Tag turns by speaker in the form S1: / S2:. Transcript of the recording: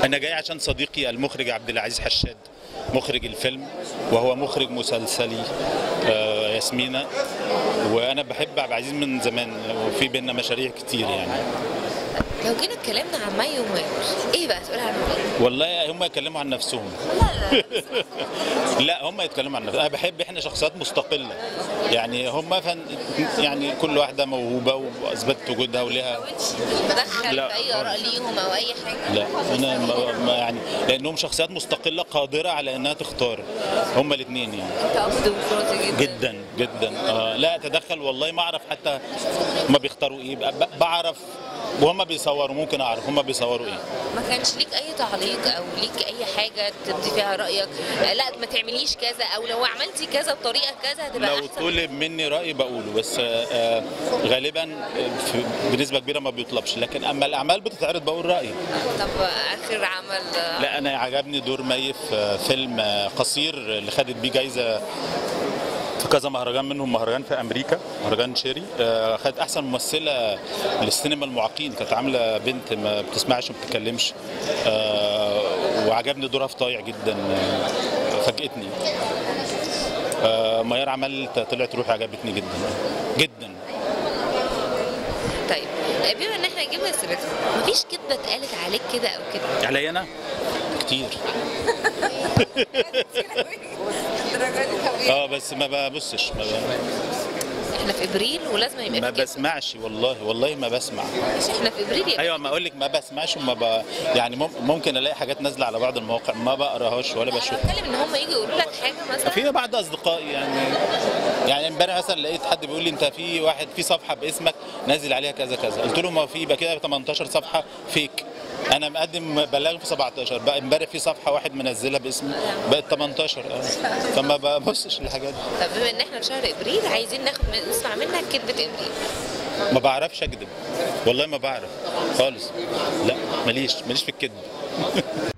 S1: انا جاي عشان صديقي المخرج عبد العزيز حشاد مخرج الفيلم وهو مخرج مسلسلي آه، ياسمينة وانا بحب عبد العزيز من زمان وفي بينا مشاريع كتير يعني
S2: لو جينا اتكلمنا عن مي وماهر ايه بقى تقول عنهم ايه؟
S1: والله هم يتكلموا عن نفسهم لا هم يتكلموا عن نفسهم انا بحب احنا شخصيات مستقله يعني هم فن يعني كل واحده موهوبه واثبتت وجودها ولها
S2: بدخل
S1: لا،
S2: في اي اراء
S1: خالص.
S2: ليهم او اي حاجه
S1: لا انا ما ما يعني لانهم شخصيات مستقله قادره على انها تختار هم الاثنين يعني
S2: انت اب ديمقراطي جدا
S1: جدا جدا آه لا اتدخل والله ما اعرف حتى ما بيختاروا ايه ب- بعرف وهم بيصوروا ممكن اعرف هم بيصوروا ايه
S2: ما كانش ليك اي تعليق او ليك اي حاجه تبدي فيها رايك آه، لا ما تعمليش كذا او لو عملتي كذا بطريقه كذا هتبقى
S1: لو
S2: احسن
S1: طلب مني رايي بقوله بس آه، آه، غالبا آه، في- بنسبه كبيره ما بيطلبش لكن اما الاعمال بتتعرض بقول رايي
S2: طب اخر عمل آه،
S1: لا انا عجبني دور مي في آه، فيلم آه، قصير اللي خدت بيه جايزه في كذا مهرجان منهم مهرجان في امريكا مهرجان شيري آه، خدت احسن ممثله للسينما المعاقين كانت عامله بنت ما بتسمعش وما بتتكلمش آه، وعجبني دورها في طايع جدا آه، فاجئتني آه، ميار عمل طلعت روحي عجبتني جدا جدا
S2: طيب آه، بما ان احنا جبنا سيرتها مفيش كدبه اتقالت عليك كده او كده
S1: عليا انا كتير اه بس ما ببصش ما, ب...
S2: احنا في ابريل ولازم يبقى
S1: ما
S2: في كدبة.
S1: بسمعش والله والله ما بسمع
S2: مش احنا في ابريل يبقى
S1: ايوه ما اقول لك ما بسمعش وما ب... يعني مم- ممكن الاقي حاجات نازله على بعض المواقع ما بقراهاش ولا
S2: انا
S1: بشوفها
S2: بتكلم ان هم يجوا يقولوا لك حاجه مثلا
S1: في بعض اصدقائي يعني يعني امبارح مثلا لقيت حد بيقول لي انت في واحد في صفحه باسمك نازل عليها كذا كذا قلت له ما في يبقى كده 18 صفحه فيك انا مقدم بلاغ في 17 بقى امبارح في صفحه واحد منزلها باسمي بقت 18 اه فما ببصش للحاجات دي
S2: طب بما ان احنا في شهر ابريل عايزين ناخد من- نسمع منك كدبه ابريل
S1: ما بعرفش اكذب والله ما بعرف خالص لا ماليش ماليش في الكذب